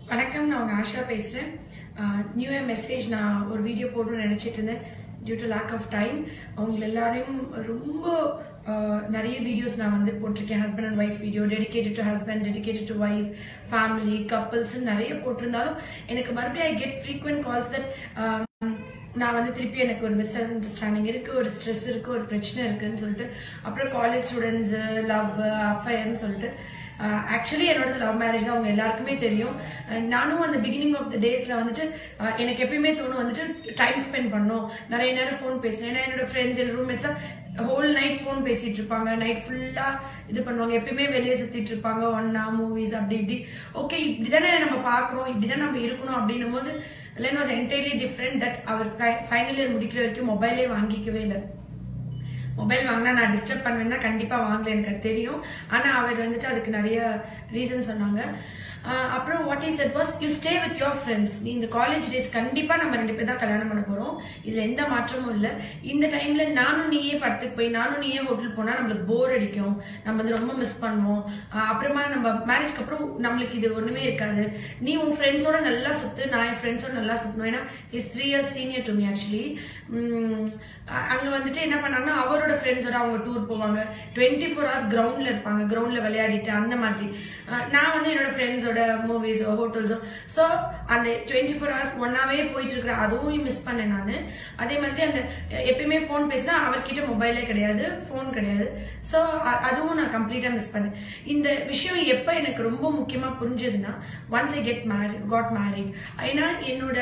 வணக்கம் நான் உங்க ஆஷா பேசுறேன் நியூ இயர் மெசேஜ் நான் ஒரு வீடியோ போடணும்னு நினைச்சிட்டு இருந்தேன் due to lack of time அவங்க எல்லாரையும் ரொம்ப ஆஹ், நிறைய வீடியோஸ் நான் வந்து போட்டிருக்கேன் husband and wife video dedicated to husband dedicated to wife family couples நிறைய போட்டிருந்தாலும் எனக்கு மறுபடியும் I get frequent calls that நான் வந்து திருப்பி எனக்கு ஒரு மிஸ் அண்டர்ஸ்டாண்டிங் இருக்கு ஒரு ஸ்ட்ரெஸ் இருக்கு ஒரு பிரச்சனை இருக்குன்னு சொல்லிட்டு அப்புறம் காலேஜ் ஸ்டூடெண்ட்ஸ் லவ் அஃபயர்னு சொல்லிட்டு ஆக்சுவலி என்னோட லவ் மேரேஜ் தான் அவங்க எல்லாருக்குமே தெரியும் அஹ் நானும் அந்த பிகினிங் ஆஃப் த டேஸ்ல வந்துட்டு அஹ் எனக்கு எப்பயுமே தோணும் வந்துட்டு டைம் ஸ்பெண்ட் பண்ணணும் நிறைய நேரம் ஃபோன் பேசுறேன் ஏன்னா என்னோட ஃப்ரெண்ட்ஸ் என் ரூம்மேட்ஸ் ஹோல் நைட் ஃபோன் பேசிட்டு இருப்பாங்க நைட் ஃபுல்லா இது பண்ணுவாங்க எப்பயுமே வெளியே சுத்திட்டு இருப்பாங்க ஒன்னா மூவிஸ் அப்படி இப்படி ஓகே இப்படிதானே நம்ம பாக்குறோம் இப்படிதான் நம்ம இருக்கணும் அப்படின்னும் போது லென் வாஸ் என்டையர்லி டிஃப்ரெண்ட் தட் அவர் ஃபைனல் இயர் முடிக்கிற வரைக்கும் மொபைலே வாங்கிக்கவே இல்லை மொபைல் வாங்கினா நான் டிஸ்டர்ப் பண்ணுவேன்னா கண்டிப்பா வாங்கல எனக்கு அது தெரியும் ஆனா அவர் வந்துட்டு அதுக்கு நிறைய ரீசன் சொன்னாங்க ஆஹ் அப்புறம் what is it was you stay with your friends நீ இந்த காலேஜ் டேஸ் கண்டிப்பா நம்ம ரெண்டு பேர் தான் கல்யாணம் பண்ண போறோம் இதுல எந்த மாற்றமும் இல்ல இந்த டைம்ல நானும் நீயே படத்துக்கு போய் நானும் நீயே ஹோட்டல் போனா நம்மளுக்கு போர் அடிக்கும் நம்ம வந்து ரொம்ப மிஸ் பண்ணுவோம் ஆஹ் அப்புறமா நம்ம மேரேஜ்க்கு அப்புறம் நம்மளுக்கு இது ஒண்ணுமே இருக்காது நீ உன் ஃப்ரெண்ட்ஸோட நல்லா சுத்து நான் என் ஃப்ரெண்ட்ஸோட நல்லா சுத்தணும் ஏன்னா is three years senior to me actually அங்க வந்துட்டு என்ன பண்ணாங்கன்னா அவரோட ஃப்ரெண்ட்ஸோட அவங்க டூர் போவாங்க டுவெண்ட்டி ஃபோர் ஹவர்ஸ் கிரவுண்ட்ல இருப்பாங்க கிரவுண்ட்ல விளையாடிட்டு அந்த மாதிரி அஹ் நான் வந்து என்னோட ஃப்ரெண்ட்ஸோட மூவிஸோ ஹோட்டல்ஸோ ஸோ அந்த டுவெண்ட்டி ஃபோர் ஹவர்ஸ் ஒன்னாவே போயிட்டு இருக்கிற அதுவும் மிஸ் பண்ணேன் நான் அதே மாதிரி அந்த எப்பயுமே ஃபோன் பேசினா அவர்கிட்ட மொபைலே கிடையாது ஃபோன் கிடையாது ஸோ அதுவும் நான் கம்ப்ளீட்டா மிஸ் பண்ணேன் இந்த விஷயம் எப்போ எனக்கு ரொம்ப முக்கியமா புரிஞ்சதுன்னா once I get married got married ஏன்னா என்னோட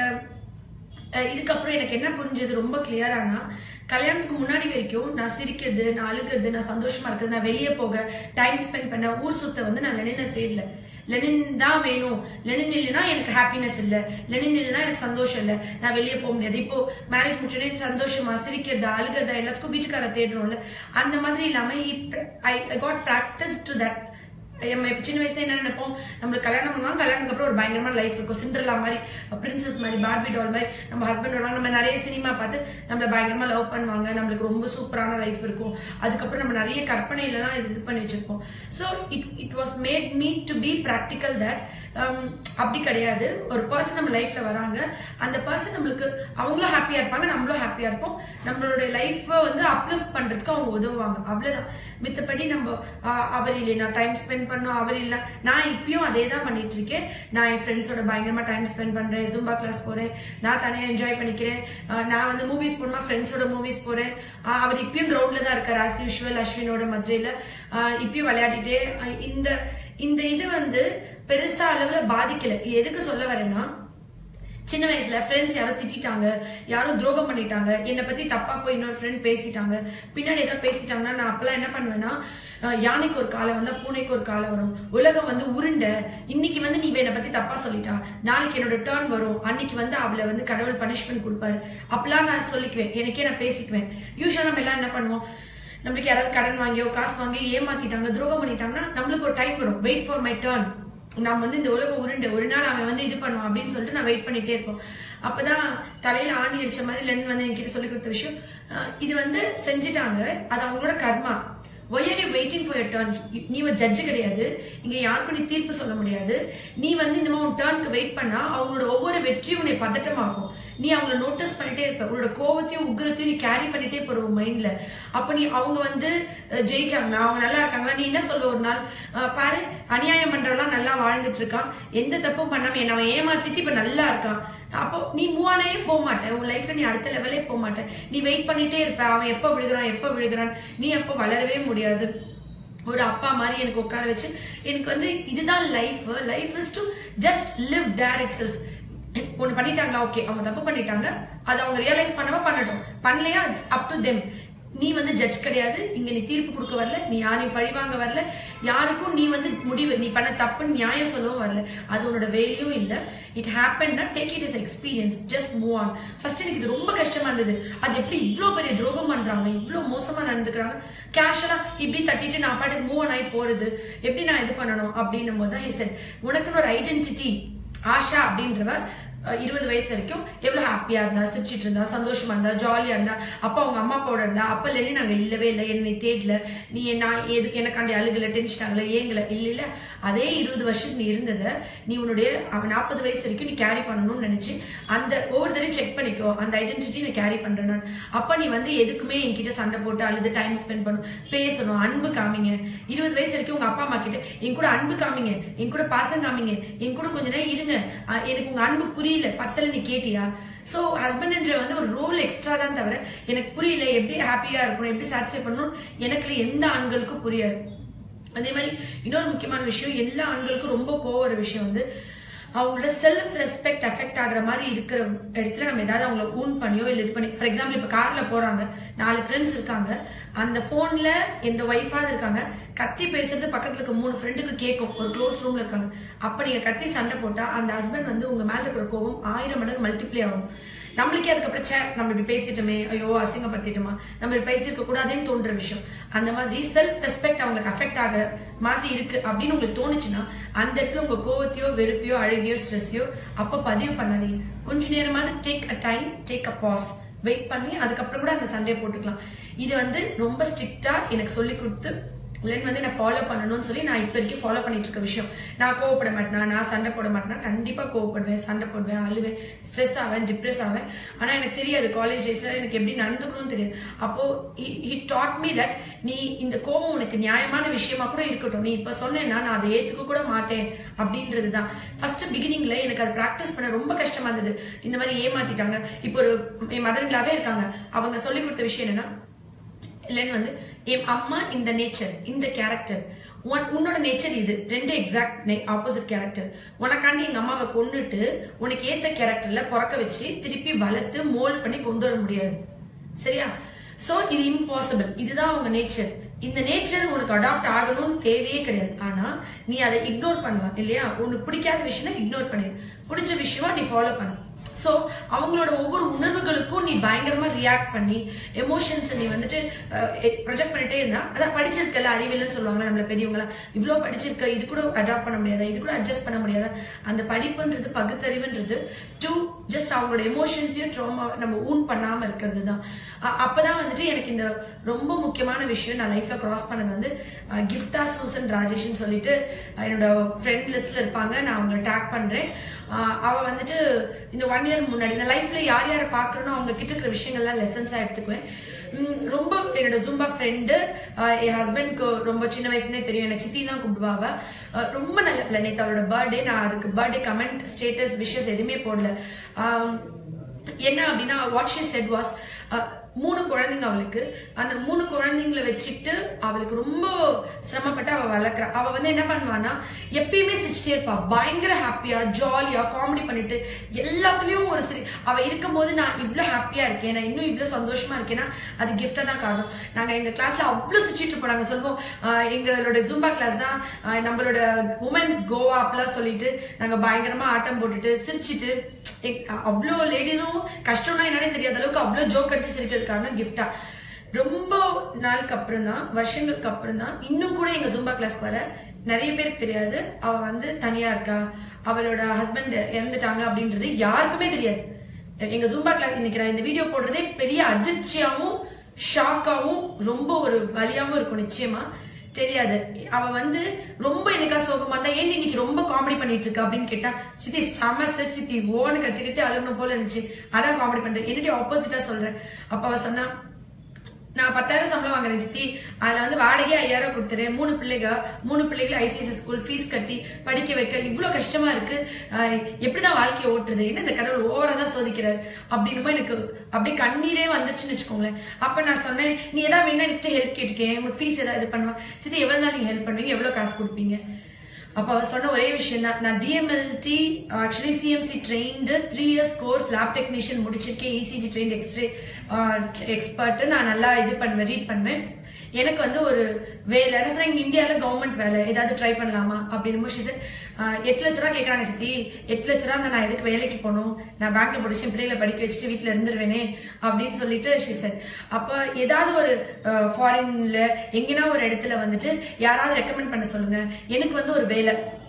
அஹ் இதுக்கப்புறம் எனக்கு என்ன புரிஞ்சது ரொம்ப கிளியரானா கல்யாணத்துக்கு முன்னாடி வரைக்கும் நான் சிரிக்கிறது நான் அழுகிறது நான் சந்தோஷமா இருக்கிறது நான் வெளியே போக டைம் ஸ்பெண்ட் பண்ண ஊர் சுத்த வந்து நான் லெனினை தேடல லெனின் தான் வேணும் லெனின் இல்லைன்னா எனக்கு ஹாப்பினஸ் இல்ல லெனின் இல்லைன்னா எனக்கு சந்தோஷம் இல்ல நான் வெளியே போக முடியாது இப்போ மேரேஜ் முடிச்சுடனே சந்தோஷமா சிரிக்கிறதா அழுகிறதா எல்லாத்துக்கும் வீட்டுக்கார தேடுறோம்ல அந்த மாதிரி இல்லாம I got practice to that நம்ம இப்ப சின்ன வயசுல என்ன நினைப்போம் நம்மளுக்கு கல்யாணம் பண்ணுவாங்க கல்யாணத்துக்கு அப்புறம் ஒரு பயங்கரமான லைஃப் இருக்கும் சிண்ட்ரலா மாதிரி பிரின்சஸ் மாதிரி பார்பி டால் மாதிரி நம்ம ஹஸ்பண்ட் வருவாங்க நம்ம நிறைய சினிமா பார்த்து நம்மள பயங்கரமா லவ் பண்ணுவாங்க நம்மளுக்கு ரொம்ப சூப்பரான லைஃப் இருக்கும் அதுக்கப்புறம் நம்ம நிறைய கற்பனையிலலாம் இது பண்ணி வச்சிருப்போம் so it it was made me to be practical that அப்படி கிடையாது ஒரு பர்சன் நம்ம லைஃப்ல வராங்க அந்த பர்சன் நம்மளுக்கு அவங்களும் ஹாப்பியா இருப்பாங்க நம்மளும் ஹாப்பியா இருப்போம் நம்மளுடைய லைஃப்பை வந்து அப்லிஃப்ட் பண்றதுக்கு அவங்க உதவுவாங்க அவ்வளவுதான் மித்தபடி நம்ம ஆஹ், அவர் இல்லை நான் டைம் ஸ்பெண்ட் பண்ணும் அவர் இல்ல நான் இப்பயும் அதே தான் பண்ணிட்டு இருக்கேன் நான் என் ஃப்ரெண்ட்ஸோட பயங்கரமா டைம் ஸ்பெண்ட் பண்றேன் ஜும்பா கிளாஸ் போறேன் நான் தனியா என்ஜாய் பண்ணிக்கிறேன் ஆஹ், நான் வந்து மூவிஸ் போனா ஃப்ரெண்ட்ஸோட மூவிஸ் போறேன் ஆஹ், அவர் இப்பயும் கிரவுண்ட்ல தான் இருக்காரு ஆஸ் யூஷுவல் அஸ்வினோட மதுரையில ஆஹ், இப்பயும் விளையாடிட்டே ஆஹ், இந்த இந்த இது வந்து பெருசா அளவுல பாதிக்கல இது எதுக்கு சொல்ல வரேன்னா சின்ன வயசுல ஃப்ரெண்ட்ஸ் யாரோ திட்டிட்டாங்க யாரோ துரோகம் பண்ணிட்டாங்க என்னை பத்தி தப்பா போய் இன்னொரு ஃப்ரெண்ட் பேசிட்டாங்க பின்னாடி ஏதாவது பேசிட்டாங்கன்னா நான் அப்பெல்லாம் என்ன பண்ணுவேன்னா அஹ், யானைக்கு ஒரு காலம் வந்தா பூனைக்கு ஒரு காலம் வரும் உலகம் வந்து உருண்டை இன்னைக்கு வந்து நீ என்னை பத்தி தப்பா சொல்லிட்டா நாளைக்கு என்னோட டேர்ன் வரும் அன்னைக்கு வந்து அவளை வந்து கடவுள் பனிஷ்மெண்ட் கொடுப்பாரு அப்பெல்லாம் நான் சொல்லிக்குவேன் எனக்கே நான் பேசிக்குவேன் யூஸ்வலா நம்ம எல்லாம் என்ன பண்ணுவோம் நம்மளுக்கு யாராவது கடன் வாங்கியோ காசு வாங்கி ஏமாத்திட்டாங்க துரோகம் பண்ணிட்டாங்கன்னா நம்மளுக்கு ஒரு டைம் வரும் வெயிட் ஃபார் மை டேர்ன் நம்ம வந்து இந்த உலகம் உருண்டு ஒரு நாள் அவன் வந்து இது பண்ணுவான் அப்படின்னு சொல்லிட்டு நான் வெயிட் பண்ணிட்டே இருப்போம் அப்பதான் தலையில ஆணி அடிச்ச மாதிரி லென் வந்து என்கிட்ட சொல்லி கொடுத்த விஷயம் அஹ் இது வந்து செஞ்சுட்டாங்க அது அவங்களோட கர்மா why are you waiting for your turn நீ ஒரு ஜட்ஜு கிடையாது இங்க யாருக்கும் நீ தீர்ப்பு சொல்ல முடியாது நீ வந்து இந்த மாதிரி டேர்னுக்கு வெயிட் பண்ணா அவங்களோட ஒவ்வொரு வெற்றியும் உன்னை பதட்டமாக்கும் நீ அவங்கள நோட்டீஸ் பண்ணிட்டே இருப்ப உன்னோட கோவத்தையும் உக்கிரத்தையும் நீ கேரி பண்ணிட்டே போற உன் மைண்ட்ல அப்ப நீ அவங்க வந்து அஹ், ஜெயிச்சாங்கன்னா அவங்க நல்லா இருக்காங்களா நீ என்ன சொல்ல ஒரு நாள் அஹ், பாரு அநியாயம் பண்றவெல்லாம் நல்லா வாழ்ந்துட்டு இருக்கான் எந்த தப்பும் பண்ணாம என்ன அவன் ஏமாத்திட்டு இப்ப நல்லா இருக்கான் அப்போ நீ மூவானே போக மாட்ட உன் லைஃப்ல நீ அடுத்த லெவலே போக மாட்ட நீ வெயிட் பண்ணிட்டே இருப்ப அவன் எப்ப விழுகிறான் எப்ப விழுகிறான் நீ எப்ப வளரவே முடியாது ஒரு அப்பா மாதிரி எனக்கு உட்கார வச்சு எனக்கு வந்து இதுதான் life life is to just live there it self ஒன்னு பண்ணிட்டாங்களா ஓகே அவங்க தப்பு பண்ணிட்டாங்க அதை அவங்க ரியலைஸ் பண்ணாம பண்ணட்டும் பண்ணலையா இட்ஸ் அப் டு தெம் நீ வந்து ஜட்ஜ் கிடையாது இங்க நீ தீர்ப்பு கொடுக்க வரல நீ யாரையும் பழிவாங்க வரல யாருக்கும் நீ வந்து முடிவு நீ பண்ண தப்புன்னு நியாயம் சொல்லவும் வரல அது உன்னோட வேலையும் இல்ல இட் ஹேப்பன்னா take it is experience just move on first எனக்கு இது ரொம்ப கஷ்டமா இருந்தது அது எப்படி இவ்ளோ பெரிய துரோகம் பண்றாங்க இவ்ளோ மோசமா நடந்துக்கிறாங்க கேஷுவலா இப்படி தட்டிட்டு நான் பாட்டு மூவ் ஆன் ஆகி போறது எப்படி நான் இது பண்ணணும் அப்படின்னும் போது தான் சார் உனக்குன்னு ஒரு ஐடென்டிட்டி ஆஷா அப்படின்றவ அஹ், இருபது வயசு வரைக்கும் எவ்வளவு ஹாப்பியா இருந்தா சிரிச்சிட்டு இருந்தா சந்தோஷமா இருந்தா ஜாலியா இருந்தா அப்பா அவங்க அம்மா அப்பாவோட இருந்தா அப்பல இருந்து நாங்க இல்லவே இல்லை என்னை தேடல நீ நான் எது எனக்காண்டி அழுகல டென்ஷன் ஆகல ஏங்கல இல்ல இல்ல அதே இருபது வருஷம் நீ இருந்ததை நீ உன்னுடைய அவன் நாற்பது வயசு வரைக்கும் நீ கேரி பண்ணணும்னு நினைச்சு அந்த ஒவ்வொரு தடவையும் செக் பண்ணிக்கோ அந்த ஐடென்டிட்டி நான் கேரி பண்றேன் நான் அப்ப நீ வந்து எதுக்குமே என்கிட்ட சண்டை போட்டு அழுது டைம் ஸ்பெண்ட் பண்ணும் பேசணும் அன்பு காமிங்க இருபது வயசு வரைக்கும் உங்க அப்பா அம்மா கிட்ட என் கூட அன்பு காமிங்க என் கூட பாசம் காமிங்க என் கூட கொஞ்ச நேரம் இருங்க அஹ் எனக்கு உங்க அன்பு புரியல பத்தல நீ கேட்டியா சோ ஹஸ்பண்ட்ன்ற வந்து ஒரு ரோல் எக்ஸ்ட்ரா தான் தவிர எனக்கு புரியல எப்படி ஹாப்பியா இருக்கணும் எப்படி சாட்டிஸ்ஃபை பண்ணணும் எனக்கு எந்த ஆண்களுக்கும் புரியாது அதே மாதிரி இன்னொரு முக்கியமான விஷயம் எல்லா ஆண்களுக்கும் ரொம்ப கோவம் வர விஷயம் வந்து அவங்களோட செல்ஃப் ரெஸ்பெக்ட் அஃபெக்ட் ஆகுற மாதிரி இருக்கிற இடத்துல நம்ம ஏதாவது அவங்கள ஊன் பண்ணியோ இல்லை இது பண்ணி ஃபார் எக்ஸாம்பிள் இப்போ கார்ல போறாங்க நாலு ஃப்ரெண்ட்ஸ் இருக்காங்க அந்த போன்ல எந்த ஒய்ஃபாவது இருக்காங்க கத்தி பேசுறது பக்கத்துல இருக்க மூணு ஃப்ரெண்டுக்கு கேட்கும் ஒரு க்ளோஸ் ரூம்ல இருக்காங்க அப்ப நீங்க கத்தி சண்டை போட்டா அந்த ஹஸ்பண்ட் வந்து உங்க மேல இருக்கிற கோவம் ஆயிரம் மடங்கு மல்டிப்ளை ஆகும் நம்மளுக்கே அதுக்கப்புறம் சே நம்ம இப்படி பேசிட்டோமே ஐயோ அசிங்கப்படுத்திட்டோமா நம்ம இப்படி பேசியிருக்க கூடாதுன்னு தோன்ற விஷயம் அந்த மாதிரி செல்ஃப் ரெஸ்பெக்ட் அவங்களுக்கு அஃபெக்ட் ஆகிற மாதிரி இருக்கு அப்படின்னு உங்களுக்கு தோணுச்சுன்னா அந்த இடத்துல உங்க கோவத்தையோ வெறுப்பையோ அழுகையோ ஸ்ட்ரெஸ்ஸையோ அப்ப பதிவு பண்ணாதீங்க கொஞ்ச நேரமாவது take a time take a pause wait பண்ணி அதுக்கப்புறம் கூட அந்த சண்டையை போட்டுக்கலாம் இது வந்து ரொம்ப ஸ்ட்ரிக்டா எனக்கு சொல்லி கொடுத்து லென் வந்து நான் ஃபாலோ பண்ணணும்னு சொல்லி நான் இப்போ வரைக்கும் ஃபாலோ பண்ணிட்டு இருக்க விஷயம் நான் கோவப்பட மாட்டேனா நான் சண்டை போட மாட்டேனா கண்டிப்பா கோவப்படுவேன் சண்டை போடுவேன் அழுவேன் ஸ்ட்ரெஸ் ஆவேன் டிப்ரெஸ் ஆவேன் ஆனா எனக்கு தெரியாது காலேஜ் டேஸ்ல எனக்கு எப்படி நடந்துக்கணும்னு தெரியாது அப்போ ஹி டாட் மீ தட் நீ இந்த கோவம் உனக்கு நியாயமான விஷயமா கூட இருக்கட்டும் நீ இப்ப சொன்னேன்னா நான் அதை ஏத்துக்க கூட மாட்டேன் அப்படின்றது தான் ஃபர்ஸ்ட் பிகினிங்ல எனக்கு அதை ப்ராக்டிஸ் பண்ண ரொம்ப கஷ்டமா இருந்தது இந்த மாதிரி ஏமாத்திட்டாங்க இப்போ ஒரு என் மதர்லாவே இருக்காங்க அவங்க சொல்லி கொடுத்த விஷயம் என்னன்னா இல்லைன்னு வந்து என் அம்மா இந்த நேச்சர் இந்த கேரக்டர் உன்னோட நேச்சர் இது ரெண்டு எக்ஸாக்ட் ஆப்போசிட் கேரக்டர் உனக்காண்டி எங்க அம்மாவை கொன்னுட்டு உனக்கு ஏத்த கேரக்டர்ல பிறக்க வச்சு திருப்பி வளர்த்து மோல்ட் பண்ணி கொண்டு வர முடியாது சரியா சோ இது இம்பாசிபிள் இதுதான் அவங்க நேச்சர் இந்த நேச்சர் உனக்கு அடாப்ட் ஆகணும்னு தேவையே கிடையாது ஆனா நீ அதை இக்னோர் பண்ணலாம் இல்லையா உனக்கு பிடிக்காத விஷயம் இக்னோர் பண்ணிடு பிடிச்ச விஷயம் நீ ஃபாலோ பண்ணு சோ அவங்களோட ஒவ்வொரு உணர்வுகளுக்கும் நீ பயங்கரமா ரியாக்ட் பண்ணி எமோஷன்ஸ் நீ வந்துட்டு ப்ரொஜெக்ட் பண்ணிட்டே இருந்தா அதான் படிச்சிருக்கல அறிவியல்னு சொல்லுவாங்க நம்மள பெரியவங்களா இவ்வளவு படிச்சிருக்க இது கூட அடாப்ட் பண்ண முடியாதா இது கூட அட்ஜஸ்ட் பண்ண முடியாதா அந்த படிப்புன்றது பகுத்தறிவுன்றது டு ஜஸ்ட் அவங்களோட எமோஷன்ஸையும் ட்ராமா நம்ம ஊன் பண்ணாம இருக்கிறது தான் அ- அப்பதான் வந்துட்டு எனக்கு இந்த ரொம்ப முக்கியமான விஷயம் நான் லைஃப்ல கிராஸ் பண்ணது வந்து கிஃப்டா சூசன் ராஜேஷ்னு சொல்லிட்டு அஹ், என்னோட ஃப்ரெண்ட் லிஸ்ட்ல இருப்பாங்க நான் அவங்களை டேக் பண்றேன் அஹ், அவ வந்துட்டு இந்த ஒன் இயர் முன்னாடி நான் லைஃப்ல யார் யாரை பாக்குறேனோ அவங்க கிட்ட இருக்கிற விஷயங்கள்லாம் லெசன்ஸா எடுத்துக்குவேன் உம், ரொம்ப என்னோட ஜும்பா ஃப்ரெண்டு என் ஹஸ்பண்ட்க்கு ரொம்ப சின்ன வயசுலேயே தெரியும் எனக்கு சித்தி தான் கூப்பிடுவாவ அஹ், ரொம்ப நல்ல பிள்ளை நேத்து அவளோட பர்த்டே நான் அதுக்கு பர்த்டே கமெண்ட் ஸ்டேட்டஸ் விஷஸ் எதுவுமே போடல ஆம், என்ன அப்படின்னா வாட் ஷி செட் வாஸ் மூணு குழந்தைங்க அவளுக்கு அந்த மூணு குழந்தைங்கள வச்சுட்டு அவளுக்கு ரொம்ப சிரமப்பட்டு அவ வளர்க்குறா அவ வந்து என்ன பண்ணுவான்னா எப்பயுமே சிரிச்சிட்டே இருப்பா பயங்கர ஹாப்பியா ஜாலியா காமெடி பண்ணிட்டு எல்லாத்துலயும் ஒரு சரி அவ இருக்கும்போது நான் இவ்வளவு ஹாப்பியா இருக்கேன் நான் இன்னும் இவ்வளவு சந்தோஷமா இருக்கேன்னா அது கிஃப்டா தான் காரணம் நாங்க எங்க கிளாஸ்ல அவ்வளவு சிரிச்சிட்டு இருப்போம் நாங்க சொல்லுவோம் ஆஹ் எங்களோட ஜும்பா கிளாஸ் தான் ஆஹ் நம்மளோட உமன்ஸ் கோவா அப்படிலாம் சொல்லிட்டு நாங்க பயங்கரமா ஆட்டம் போட்டுட்டு சிரிச்சிட்டு எக்- அவ்வளோ லேடிஸும் கஷ்டம்னா என்னன்னே தெரியாத அளவுக்கு அவ்வளோ ஜோக் அடிச்சு சிரிக்கிறது காரணம் கிஃப்டா ரொம்ப நாளுக்கு அப்புறம் தான் வருஷங்களுக்கு அப்புறம் தான் இன்னும் கூட எங்க ஜும்பா கிளாஸ்க்கு வர நிறைய பேருக்கு தெரியாது அவ வந்து தனியா இருக்கா அவளோட ஹஸ்பண்ட் இறந்துட்டாங்க அப்படின்றது யாருக்குமே தெரியாது எங்க ஜும்பா கிளாஸ் இன்னைக்கு நான் இந்த வீடியோ போடுறதே பெரிய அதிர்ச்சியாவும் ஷாக்காவும் ரொம்ப ஒரு வலியாவும் இருக்கும் நிச்சயமா தெரியாது அவ வந்து ரொம்ப எனக்கா சோகமா இருந்தா ஏன் இன்னைக்கு ரொம்ப காமெடி பண்ணிட்டு இருக்க அப்படின்னு கேட்டா சித்தி செம ஸ்ட்ரெஸ் சித்தி ஓன்னு கத்தி கத்தி அழுகணும் போல இருந்துச்சு அதான் காமெடி பண்றேன் என்னுடைய ஆப்போசிட்டா சொல்றேன் அப்ப அவ சொன்னா நான் பத்தாயிரம் சம்பளம் வாங்குறேன் சித்தி அதுல வந்து வாடகையே ஐயாயிரம் கொடுத்துறேன் மூணு பிள்ளைங்க மூணு பிள்ளைகளை ஐசிஐசி ஸ்கூல் ஃபீஸ் கட்டி படிக்க வைக்க இவ்வளவு கஷ்டமா இருக்கு ஆஹ் எப்படிதான் வாழ்க்கையை ஓட்டுறது என்ன இந்த கடவுள் ஓவரா தான் சோதிக்கிறார் அப்படின்னு எனக்கு அப்படியே கண்ணீரே வந்துச்சுன்னு வச்சுக்கோங்களேன் அப்ப நான் சொன்னேன் நீ ஏதாவது வேணா என்கிட்ட ஹெல்ப் கேட்டுக்கேன் உங்களுக்கு ஃபீஸ் ஏதாவது இது பண்ணுவா சித்தி எவ்வளவு நாள் நீங்க ஹெல்ப் பண்ணுவீங்க எவ்வளவு காசு கொடுப்பீங்க அப்ப அவ சொன்ன ஒரே விஷயம் தான் நான் DMLT actually CMC trained three years course lab technician முடிச்சிருக்கேன் இசிஜி ட்ரெயின் எக்ஸ்ரே எக்ஸ்பர்ட் நான் நல்லா இது பண்ணுவேன் ரீட் பண்ணுவேன் எனக்கு வந்து ஒரு வேலை என்ன சொன்னா இந்தியாவில் கவர்மெண்ட் வேலை ஏதாவது ட்ரை பண்ணலாமா அப்படின்னு she said, ஆஹ் எட்டு லட்ச ரூபா கேட்கறாங்க சித்தி எட்டு லட்ச ரூபா இருந்தா நான் எதுக்கு வேலைக்கு போகணும் நான் பேங்க்ல படிச்சு என் பிள்ளைகளை படிக்க வச்சுட்டு வீட்டுல இருந்துருவேனே அப்படின்னு சொல்லிட்டு she said அப்ப ஏதாவது ஒரு ஃபாரின்ல எங்கேனா ஒரு இடத்துல வந்துட்டு யாராவது ரெக்கமெண்ட் பண்ண சொல்லுங்க எனக்கு வந்து ஒரு வேலை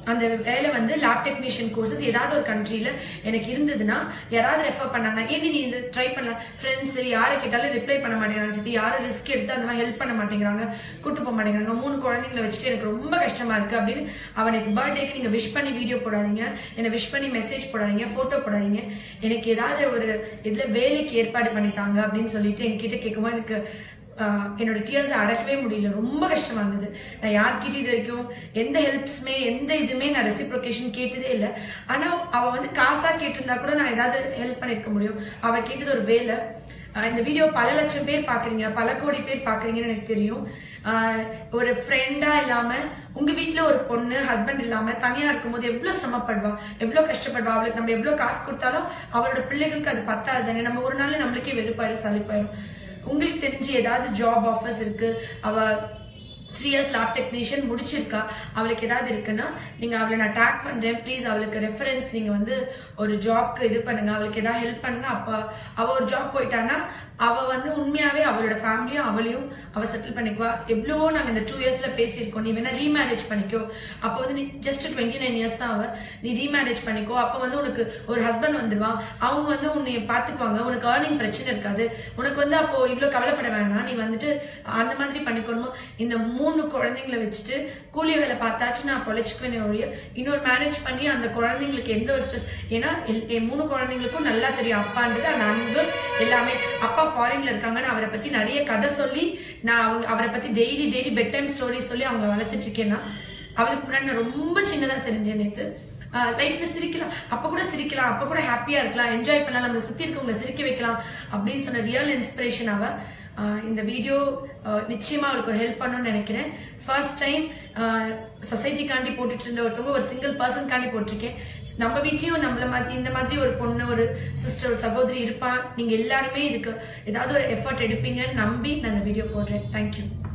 அந்த வேலை வந்து லேப் டெக்னீஷியன் கோர்சஸ் ஏதாவது ஒரு கண்ட்ரியில எனக்கு இருந்ததுன்னா யாராவது ரெஃபர் பண்ணாங்கன்னா ஏன் நீ இந்த ட்ரை பண்ணலாம் ஃப்ரெண்ட்ஸ் யாரை கேட்டாலும் ரிப்ளை பண்ண மாட்டேங்கிறாங்க சித்தி யாரும் ரிஸ்க் எடுத்து அந்த மாதிரி ஹெல்ப் பண்ண மாட்டேங்கிறாங்க கூட்டு போக மாட்டேங்கிறாங்க மூணு குழந்தைங்களை வச்சுட்டு எனக்கு ரொம்ப கஷ்டமா இருக்கு அப்படின்னு அவனுக்கு பர்த்டேக்கு நீங்க விஷ் பண்ணி வீடியோ போடாதீங்க என்னை விஷ் பண்ணி மெசேஜ் போடாதீங்க போட்டோ போடாதீங்க எனக்கு ஏதாவது ஒரு இதுல வேலைக்கு ஏற்பாடு பண்ணித்தாங்க அப்படின்னு சொல்லிட்டு என்கிட்ட கேட்கும்போது எனக்கு ஆஹ் என்னோட டியர்ஸ் அடக்கவே முடியல ரொம்ப கஷ்டமா இருந்தது நான் யார்கிட்ட இது வரைக்கும் எந்த ஹெல்ப்ஸுமே எந்த இதுவுமே நான் ரெசிப்ரோகேஷன் கேட்டதே இல்லை ஆனா அவ வந்து காசா கேட்டிருந்தா கூட நான் ஏதாவது ஹெல்ப் பண்ணிருக்க முடியும் அவ கேட்டது ஒரு வேலை ஆஹ் இந்த வீடியோ பல லட்சம் பேர் பாக்குறீங்க பல கோடி பேர் பாக்குறீங்கன்னு எனக்கு தெரியும் ஆஹ் ஒரு ஃப்ரெண்டா இல்லாம உங்க வீட்ல ஒரு பொண்ணு ஹஸ்பண்ட் இல்லாம தனியா இருக்கும்போது எவ்வளவு சிரமப்படுவா எவ்வளவு கஷ்டப்படுவா அவளுக்கு நம்ம எவ்வளவு காசு கொடுத்தாலும் அவளோட பிள்ளைகளுக்கு அது பத்தாது தானே நம்ம ஒரு நாள் நம்மளுக்கே வெறுப்பாயிரும் சலிப்பாயிரும் உங்களுக்கு தெரிஞ்சு ஏதாவது ஜாப் ஆஃபர்ஸ் இருக்கு அவ த்ரீ இயர்ஸ் லேப் டெக்னீஷியன் முடிச்சிருக்கா அவளுக்கு ஏதாவது இருக்குன்னா நீங்க அவளை நான் டேக் பண்றேன் ப்ளீஸ் அவளுக்கு ரெஃபரன்ஸ் நீங்க வந்து ஒரு ஜாப்க்கு இது பண்ணுங்க அவளுக்கு ஏதாவது ஹெல்ப் பண்ணுங்க அப்ப அவ ஒரு ஜாப் போயிட்டான்னா அவ வந்து உண்மையாவே அவளோட ஃபேமிலியும் அவளையும் அவ செட்டில் பண்ணிக்குவா எவ்வளவோ நாங்க இந்த டூ இயர்ஸ்ல பேசியிருக்கோம் நீ வேணா ரீமேரேஜ் பண்ணிக்கோ அப்போ வந்து நீ ஜஸ்ட் டுவெண்ட்டி நைன் இயர்ஸ் தான் அவ நீ ரீமேரேஜ் பண்ணிக்கோ அப்போ வந்து உனக்கு ஒரு ஹஸ்பண்ட் வந்துடுவான் அவங்க வந்து உன்னை பாத்துக்குவாங்க உனக்கு ஏர்னிங் பிரச்சனை இருக்காது உனக்கு வந்து அப்போ இவ்வளவு கவலைப்பட வேணாம் நீ வந்துட்டு அந்த மாதிரி பண்ணிக்கணுமோ இந்த மூணு குழந்தைங்களை வச்சுட்டு கூலி வேலை பார்த்தாச்சு நான் பொழைச்சுக்குவேனே ஒழிய இன்னொரு மேரேஜ் பண்ணி அந்த குழந்தைங்களுக்கு எந்த ஒரு ஸ்ட்ரெஸ் ஏன்னா எல்- என் மூணு குழந்தைங்களுக்கும் நல்லா தெரியும் அப்பான்றது அந்த அன்பு எல்லாமே அப்பா ஃபாரின்ல இருக்காங்கன்னு அவரை பத்தி நிறைய கதை சொல்லி நான் அவங்க அவரை பத்தி daily daily bed time story சொல்லி அவங்க வளர்த்துட்டு இருக்கேன்னா அவளுக்கு முன்னாடி நான் ரொம்ப சின்னதா தெரிஞ்சேன் நேத்து லைஃப்ல சிரிக்கலாம் அப்ப கூட சிரிக்கலாம் அப்ப கூட ஹாப்பியா இருக்கலாம் என்ஜாய் பண்ணலாம் நம்மளை சுத்தி இருக்கவங்களை சிரிக்க வைக்கலாம் அப்படின்னு சொன்ன ரியல் இன்ஸ்பிரேஷன் அவ ஆஹ் இந்த வீடியோ நிச்சயமா அவளுக்கு ஒரு ஹெல்ப் பண்ணணும்னு நினைக்கிறேன் ஃபர்ஸ்ட் டைம் சொசைட்டிக்காண்டி போட்டுட்டு இருந்த ஒருத்தவங்க ஒரு சிங்கிள் பர்சன்காண்டி போட்டிருக்கேன் நம்ம வீட்லயும் நம்மள மாதிரி இந்த மாதிரி ஒரு பொண்ணு ஒரு சிஸ்டர் ஒரு சகோதரி இருப்பான் நீங்க எல்லாருமே இதுக்கு ஏதாவது ஒரு எஃபர்ட் எடுப்பீங்கன்னு நம்பி நான் இந்த வீடியோ போடுறேன் தேங்க்யூ